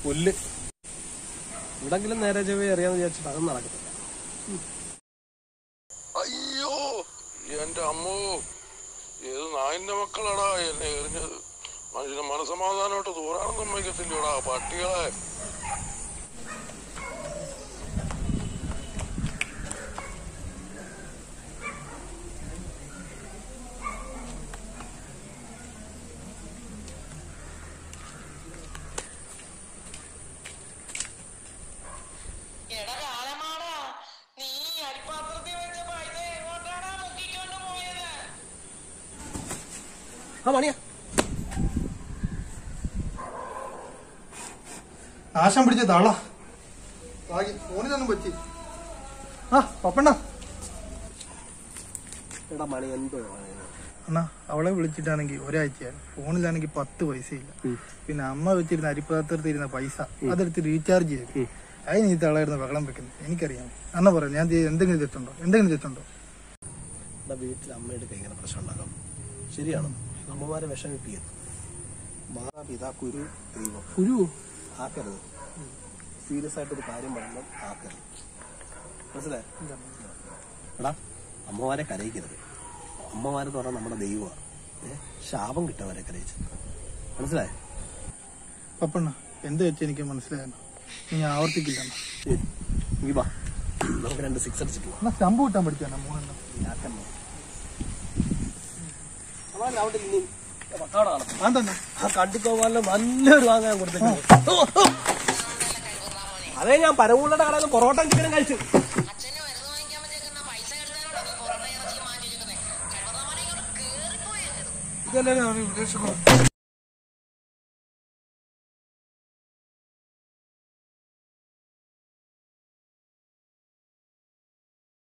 പുല്ല് ഇവിടെങ്കിലും നേരെ ചെവി അറിയാന്ന് വിചാരിച്ചിട്ട് അതൊന്നും നടക്കത്തില്ല അയ്യോ എന്റെ അമ്മോ ഏത് നായിന്റെ മക്കളാടാ എന്നെ എറിഞ്ഞത് മനുഷ്യന് മനസമാധാനമായിട്ട് ദൂരാണെന്ന് സമ്മതിക്കത്തില്ലടാ പട്ടികളെ എടാ കാലമാടാ നീ ഈ അരിപ്പാത്രത്തിൽ വെച്ച പൈസ എങ്ങോട്ടാടാ മുക്കിക്കൊണ്ട് പോയത് ആ മണിയാ നാശം പിടിച്ച തള ഭാഗ്യം ഫോണിലൊന്നും പറ്റി ആ പപ്പണ്ണ എടാ മണി എന്തോ മണി അണ്ണാ അവളെ വിളിച്ചിട്ടാണെങ്കിൽ ഒരാഴ്ചയായി ഫോണിലാണെങ്കിൽ പത്ത് പൈസയില്ല പിന്നെ അമ്മ വെച്ചിരുന്ന അരിപ്പാത്രത്തിൽ ഇരുന്ന പൈസ അതെടുത്ത് റീചാർജ് ചെയ്തു അതിന് ഈ തളയിരുന്ന വെള്ളം വെക്കുന്നത് എനിക്കറിയാം അണ്ണ പറയാം ഞാൻ ചെയ്ത എന്തെങ്കിലും തെറ്റുണ്ടോ എന്തെങ്കിലും തെറ്റുണ്ടോ എടാ വീട്ടിൽ അമ്മയുടെ ഇങ്ങനെ പ്രശ്നം ഉണ്ടാക്കാം ശരിയാണ് അമ്മമാരെ വിഷമിപ്പിക്കരുത് മാതാപിതാ കുരു ദൈവം കുരു ആക്കരുത് സീരിയസ് ആയിട്ടൊരു കാര്യം പറയുമ്പോൾ ആക്കരുത് മനസ്സിലായോ എടാ അമ്മമാരെ കരയിക്കരുത് അമ്മമാരെന്ന് പറഞ്ഞാൽ നമ്മുടെ ദൈവമാണ് ഏ? ശാപം കിട്ടവരെ കരയിച്ചു മനസ്സിലായോ പപ്പണ്ണ എന്ത് വെച്ച് എനിക്ക് മനസ്സിലായണ്ണ നീ ആവർത്തിക്കില്ല അണ്ണാ. ശരി നീ വാ നമുക്ക് രണ്ട് സിക്സ് അടിച്ചിട്ട് പോവാം അണ്ണാ സ്റ്റമ്പ് കിട്ടാൻ പഠിച്ചാണ് മൂന്നെണ്ണം ആക്കമ്മ. അവൻ അവിടെ ഇനി പട്ടാളം കാണും. അതെന്താ ആ കണ്ടിക്കോമാലിന് നല്ലൊരു വാങ്ങാൻ കൊടുത്തിട്ടുണ്ട് അതേ ഞാൻ പരമുള്ളയുടെ കടയിൽ നിന്ന് പൊറോട്ട ചിക്കനും കഴിച്ചു അച്ഛന് മരുന്ന് വാങ്ങിക്കാൻ പറ്റിയേക്കുന്ന പൈസ എടുത്താലോടാ നീ പൊറോട്ട ഇറച്ചി മാറ്റി വെച്ചിരിക്കുന്നത് കടന്നവനെ ഇങ്ങോട്ട് കേറിപ്പോയത് ഇതല്ലേ ഞാൻ ഉദ്ദേശിക്കുന്നത്